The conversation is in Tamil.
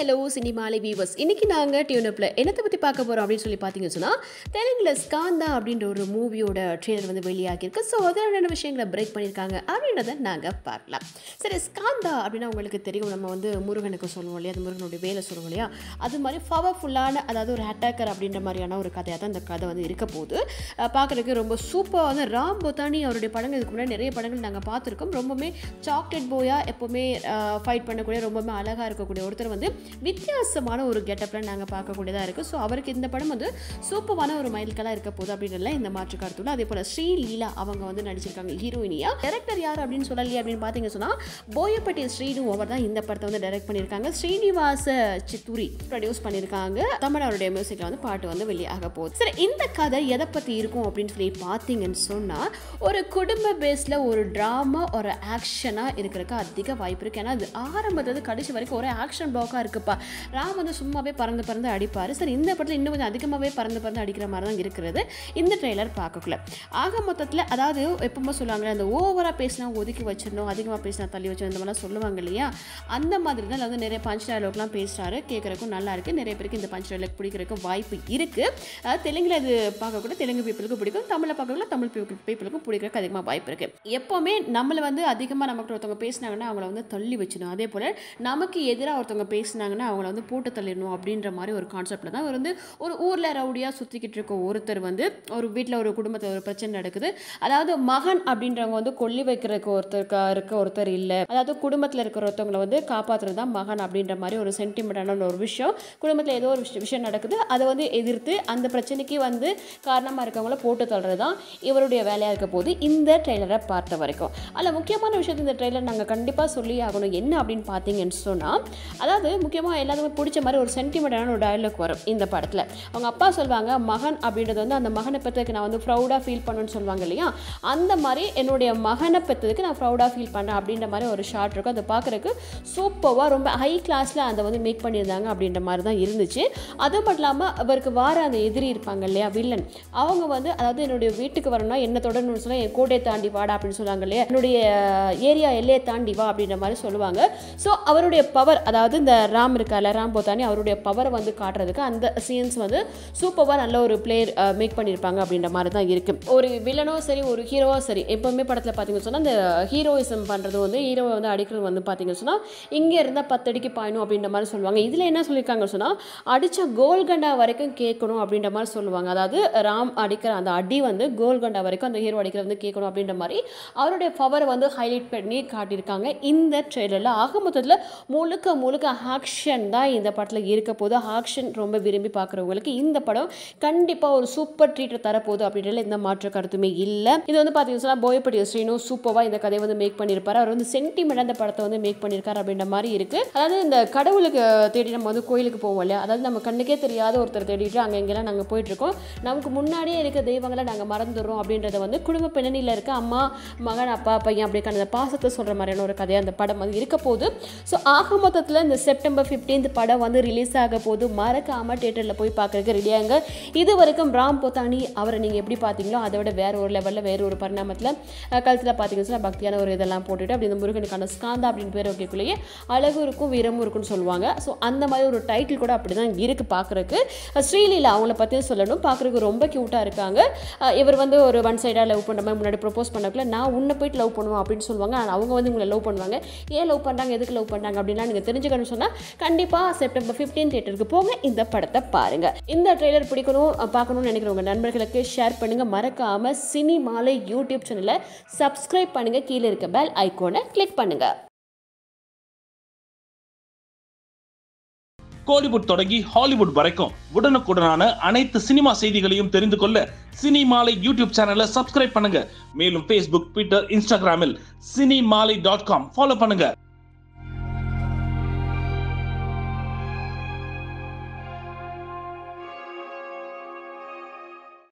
ஹலோ சினிமாலை வீவர்ஸ் இன்னைக்கு நாங்கள் டியூனப்பில் என்னத்தை பற்றி பார்க்க போகிறோம் அப்படின்னு சொல்லி பார்த்தீங்கன்னு சொன்னால் தெலுங்குல ஸ்காந்தா அப்படின்ற ஒரு மூவியோட ட்ரெய்லர் வந்து வெளியாகியிருக்கு ஸோ அதில் என்னென்ன விஷயங்களை பிரேக் பண்ணியிருக்காங்க அப்படின்றத நாங்கள் பார்க்கலாம் சரி ஸ்காந்தா அப்படின்னா உங்களுக்கு தெரியும் நம்ம வந்து முருகனுக்கு சொல்லுவோம் இல்லையா அது முருகனுடைய வேலை சொல்லுவோம் இல்லையா அது மாதிரி பவர்ஃபுல்லான அதாவது ஒரு அட்டாக்கர் அப்படின்ற மாதிரியான ஒரு கதையாக தான் இந்த கதை வந்து இருக்க போகுது பார்க்குறதுக்கு ரொம்ப சூப்பராக வந்து ராம் பொத்தானி அவருடைய படங்கள் இதுக்கு முன்னாடி நிறைய படங்கள் நாங்கள் பார்த்துருக்கோம் ரொம்பவுமே சாக்லேட் போயா எப்போவுமே ஃபைட் பண்ணக்கூடிய ரொம்பவுமே அழகாக இருக்கக்கூடிய ஒருத்தர் வந்து வித்தியாசமான ஒரு கெட்டப்பில் நாங்கள் பார்க்கக்கூடியதாக இருக்குது ஸோ அவருக்கு இந்த படம் வந்து சூப்பரான ஒரு மைல்கலாக இருக்க போகுது அப்படின்றல இந்த மாற்று கருத்துல அதே போல் ஸ்ரீ லீலா அவங்க வந்து நடிச்சிருக்காங்க ஹீரோயினியா டேரக்டர் யார் அப்படின்னு சொல்லலையே அப்படின்னு பார்த்தீங்க சொன்னால் போயப்பட்டி ஸ்ரீனு அவர் தான் இந்த படத்தை வந்து டைரக்ட் பண்ணியிருக்காங்க ஸ்ரீனிவாச சித்தூரி ப்ரொடியூஸ் பண்ணியிருக்காங்க தமிழ் அவருடைய மியூசிக்கில் வந்து பாட்டு வந்து வெளியாக போகுது சரி இந்த கதை எதை பற்றி இருக்கும் அப்படின்னு சொல்லி பார்த்தீங்கன்னு சொன்னால் ஒரு குடும்ப பேஸில் ஒரு ட்ராமா ஒரு ஆக்ஷனாக இருக்கிறதுக்கு அதிக வாய்ப்பு இருக்குது ஏன்னா அது ஆரம்பத்துலேருந்து கடைசி வரைக்கும் ஒரே ஆக்ஷன் பிளாக்காக இருக்குப்பா ராம் வந்து சும்மாவே பறந்து பறந்து அடிப்பார் சரி இந்த படத்தில் இன்னும் கொஞ்சம் அதிகமாகவே பறந்து பறந்து அடிக்கிற மாதிரி தான் இருக்கிறது இந்த ட்ரெய்லர் பார்க்கக்குள்ள ஆக மொத்தத்தில் அதாவது எப்பவுமே சொல்லுவாங்க அந்த ஓவராக பேசினா ஒதுக்கி வச்சிடணும் அதிகமாக பேசினா தள்ளி வச்சிடணும் இந்த மாதிரிலாம் சொல்லுவாங்க இல்லையா அந்த மாதிரி தான் வந்து நிறைய பஞ்ச் டயலாக்லாம் பேசுகிறாரு கேட்குறக்கும் நல்லா இருக்குது நிறைய பேருக்கு இந்த பஞ்ச் டயலாக் பிடிக்கிறதுக்கு வாய்ப்பு இருக்குது அதாவது தெலுங்கில் இது பார்க்கக்கூட தெலுங்கு பீப்புளுக்கு பிடிக்கும் தமிழில் பார்க்கக்கூட தமிழ் பீப்புளுக்கும் பிடிக்கிறதுக்கு அதிகமாக வாய்ப்பு இருக்குது எப்போவுமே நம்மளை வந்து அதிகமாக நமக்கு ஒருத்தவங்க பேசினாங்கன்னா அவங்கள வந்து தள்ளி வச்சிடணும் அதே போல் நமக்கு எதிராக ஒருத்தவங்க பேசினாங்கன்னா அவங்கள வந்து போட்டு தள்ளிடணும் அப்படின்ற மாதிரி ஒரு கான்செப்டில் தான் அவர் வந்து ஒரு ஊரில் ரவுடியாக சுற்றிக்கிட்டு இருக்க ஒருத்தர் வந்து ஒரு வீட்டில் ஒரு குடும்பத்தில் ஒரு பிரச்சனை நடக்குது அதாவது மகன் அப்படின்றவங்க வந்து கொல்லி வைக்கிறதுக்கு ஒருத்தருக்கு இருக்க ஒருத்தர் இல்லை அதாவது குடும்பத்தில் இருக்கிற ஒருத்தவங்களை வந்து காப்பாற்றுறது தான் மகன் அப்படின்ற மாதிரி ஒரு சென்டிமெண்டான ஒரு விஷயம் குடும்பத்தில் ஏதோ ஒரு விஷயம் விஷயம் நடக்குது அதை வந்து எதிர்த்து அந்த பிரச்சனைக்கு வந்து காரணமாக இருக்கவங்கள போட்டு தள்ளுறது தான் இவருடைய வேலையாக இருக்க போது இந்த ட்ரெய்லரை பார்த்த வரைக்கும் அதில் முக்கியமான விஷயத்தை இந்த ட்ரெய்லர் நாங்கள் கண்டிப்பாக சொல்லி ஆகணும் என்ன அப்படின்னு பார்த்தீங்கன்னு சொன்னால் அதாவது முக்கியமாக எல்லாத்துக்குமே பிடிச்ச மாதிரி ஒரு சென்டிமெண்டான ஒரு டயலாக் வரும் இந்த படத்தில் அவங்க அப்பா சொல்லுவாங்க மகன் அப்படின்றது வந்து அந்த மகனை பெற்றதுக்கு நான் வந்து ப்ரௌடாக ஃபீல் பண்ணுன்னு சொல்லுவாங்க இல்லையா அந்த மாதிரி என்னுடைய மகனை பெற்றதுக்கு நான் ப்ரௌடாக ஃபீல் பண்ணுறேன் அப்படின்ற மாதிரி ஒரு ஷார்ட் இருக்கும் அதை பார்க்குறதுக்கு சூப்பராக ரொம்ப ஹை கிளாஸில் அதை வந்து மேக் பண்ணியிருந்தாங்க அப்படின்ற மாதிரி தான் இருந்துச்சு அது மட்டும் இல்லாமல் அவருக்கு வார அந்த எதிரி இருப்பாங்க இல்லையா வில்லன் அவங்க வந்து அதாவது என்னுடைய வீட்டுக்கு வரணும்னா என்ன தொடரணும்னு சொன்னால் என் கோட்டையை தாண்டி வாடா அப்படின்னு சொல்லுவாங்க இல்லையா என்னுடைய ஏரியா எல்லையை தாண்டி வா அப்படின்ற மாதிரி சொல்லுவாங்க ஸோ அவருடைய பவர் அதாவது இந்த ராம் இருக்கால ராம் போத்தானி அவருடைய பவரை வந்து காட்டுறதுக்கு அந்த சீன்ஸ் வந்து சூப்பராக நல்ல ஒரு பிளேயர் மேக் பண்ணியிருப்பாங்க அப்படின்ற மாதிரி தான் இருக்குது ஒரு வில்லனோ சரி ஒரு ஹீரோவோ சரி எப்போவுமே படத்தில் பார்த்தீங்கன்னு சொன்னால் அந்த ஹீரோயிசம் பண்ணுறது வந்து ஹீரோவை வந்து அடிக்கிறது வந்து பார்த்தீங்கன்னு சொன்னால் இங்கே இருந்தால் பத்தடிக்கு பாயணும் அப்படின்ற மாதிரி சொல்லுவாங்க இதில் என்ன சொல்லியிருக்காங்க சொன்னால் அடித்த கோல்கண்டா வரைக்கும் கேட்கணும் அப்படின்ற மாதிரி சொல்லுவாங்க அதாவது ராம் அடிக்கிற அந்த அடி வந்து கோல்கண்டா வரைக்கும் அந்த ஹீரோ அடிக்கிறது வந்து கேட்கணும் அப்படின்ற மாதிரி அவருடைய பவரை வந்து ஹைலைட் பண்ணி காட்டியிருக்காங்க இந்த ட்ரெய்லரில் ஆக மொத்தத்தில் முழுக்க முழுக்க ஆக்ஷன் தான் இந்த படத்தில் இருக்க போது ஆக்ஷன் ரொம்ப விரும்பி பார்க்குறவங்களுக்கு இந்த படம் கண்டிப்பாக ஒரு சூப்பர் ட்ரீட்டை தரப்போகுது அப்படின்றதுல எந்த மாற்று கருத்துமே இல்லை இது வந்து பார்த்தீங்கன்னா போயப்பட்டி ஸ்ரீனு சூப்பராக இந்த கதையை வந்து மேக் பண்ணியிருப்பாரு அவர் வந்து சென்டிமெண்ட் அந்த படத்தை வந்து மேக் பண்ணியிருக்காரு அப்படின்ற மாதிரி இருக்கு அதாவது இந்த கடவுளுக்கு தேடி நம்ம வந்து கோயிலுக்கு போவோம் இல்லையா அதாவது நம்ம கண்ணுக்கே தெரியாத ஒருத்தர் தேடிட்டு அங்கே இங்கெல்லாம் நாங்கள் போயிட்டு இருக்கோம் நமக்கு முன்னாடியே இருக்க தெய்வங்களை நாங்கள் மறந்துடுறோம் அப்படின்றத வந்து குடும்ப பின்னணியில் இருக்க அம்மா மகன் அப்பா பையன் அப்படிக்கான அந்த பாசத்தை சொல்கிற மாதிரியான ஒரு கதையாக அந்த படம் வந்து இருக்க போகுது ஸோ ஆக மொத்தத்தில் இந்த செப்டம்பர் ஃபிஃப்டீன்த் படம் வந்து ரிலீஸ் ஆக போது மறக்காமல் தேட்டரில் போய் பார்க்குறதுக்கு ரெடியாங்க இது வரைக்கும் ராம் போத்தானி அவரை நீங்கள் எப்படி பார்த்தீங்களோ அதை விட வேற ஒரு லெவலில் வேற ஒரு பரிணாமத்தில் கழுத்தில் பார்த்தீங்கன்னா பக்தியான ஒரு இதெல்லாம் போட்டுட்டு அப்படி இந்த முருகனுக்கான ஸ்காந்தா அப்படின்னு பேர் வைக்கக்குள்ளேயே அழகு இருக்கும் வீரமும் இருக்கும்னு சொல்லுவாங்க ஸோ அந்த மாதிரி ஒரு டைட்டில் கூட அப்படி தான் இருக்குது பார்க்குறக்கு ஸ்ரீலீலா அவங்கள பற்றியும் சொல்லணும் பார்க்குறதுக்கு ரொம்ப க்யூட்டாக இருக்காங்க அஹ் இவர் வந்து ஒரு ஒன் சைடாக லவ் பண்ணுற மாதிரி முன்னாடி ப்ரொப்போஸ் பண்ணக்குள்ள நான் உன்னை போயிட்டு லவ் பண்ணுவேன் அப்படின்னு சொல்லுவாங்க ஆனால் அவங்க வந்து உங்களை லவ் பண்ணுவாங்க ஏன் லவ் பண்ணுறாங்க எதுக்கு லவ் பண்ணுறாங்க அப்படின்லாம் நீங்கள் தெரிஞ்சுக்கணும்னு சொன்னால் கண்டிப்பாக செப்டம்பர் ஃபிஃப்டீன் தேட்டருக்கு போங்க இந்த படத்தை பாருங்கள் இந்த ட்ரெய்லர் பிடிக்கணும் அஹ் பார்க்கணும்னு நினைக்கிறவங்க நண்பர்களுக்கு ஷேர் பண்ணுங்கள் மறக்காமல் சினி மாலை யூடியூப் சேனலை சப்ஸ்கிரைப் பண்ணுங்கள் கீழே இருக்க பெல் ஐக்கோனை கிளிக் பண்ணுங்கள் கோலிவுட் தொடங்கி ஹாலிவுட் வரைக்கும் உடனுக்குடனான அனைத்து சினிமா செய்திகளையும் தெரிந்து கொள்ள சினி மாலை யூடியூப் சேனலை சப்ஸ்கிரைப் பண்ணுங்க மேலும் ஃபேஸ்புக் ட்விட்டர் இன்ஸ்டாகிராமில் சினி மாலை டாட் காம் ஃபாலோ பண்ணுங்க